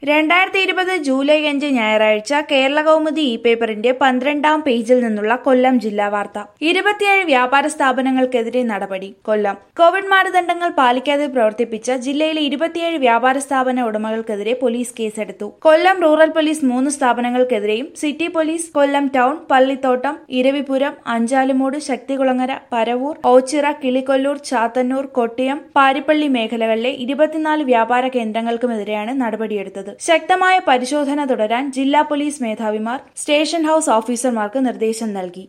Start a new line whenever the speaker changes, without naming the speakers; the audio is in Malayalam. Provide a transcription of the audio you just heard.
രണ്ടായിരത്തി ഇരുപത് ജൂലൈ അഞ്ച് ഞായറാഴ്ച കേരള കൗമുദി ഇ പേപ്പറിന്റെ പന്ത്രണ്ടാം പേജിൽ നിന്നുള്ള കൊല്ലം ജില്ലാ വാർത്ത ഇരുപത്തിയേഴ് വ്യാപാര സ്ഥാപനങ്ങൾക്കെതിരെ നടപടി കൊല്ലം കോവിഡ് മാനദണ്ഡങ്ങൾ പാലിക്കാതെ പ്രവർത്തിപ്പിച്ച ജില്ലയിലെ ഇരുപത്തിയേഴ് വ്യാപാര സ്ഥാപന ഉടമകൾക്കെതിരെ പോലീസ് കേസെടുത്തു കൊല്ലം റൂറൽ പോലീസ് മൂന്ന് സ്ഥാപനങ്ങൾക്കെതിരെയും city police Kollam town Pallithottam Eravipuram Anchalumoodu Sakthikulangara Paravur Ochira Kilikollur Chathannur Kottiyam Parippally മേഖലകളിലെ ഇരുപത്തിനാല് വ്യാപാര കേന്ദ്രങ്ങൾക്കുമെതിരെയാണ് നടപടിയെടുത്തത് ശക്തമായ പരിശോധന തുടരാൻ ജില്ലാ പോലീസ് മേധാവിമാർ സ്റ്റേഷൻ ഹൌസ് ഓഫീസർമാർക്ക് നിർദ്ദേശം നൽകി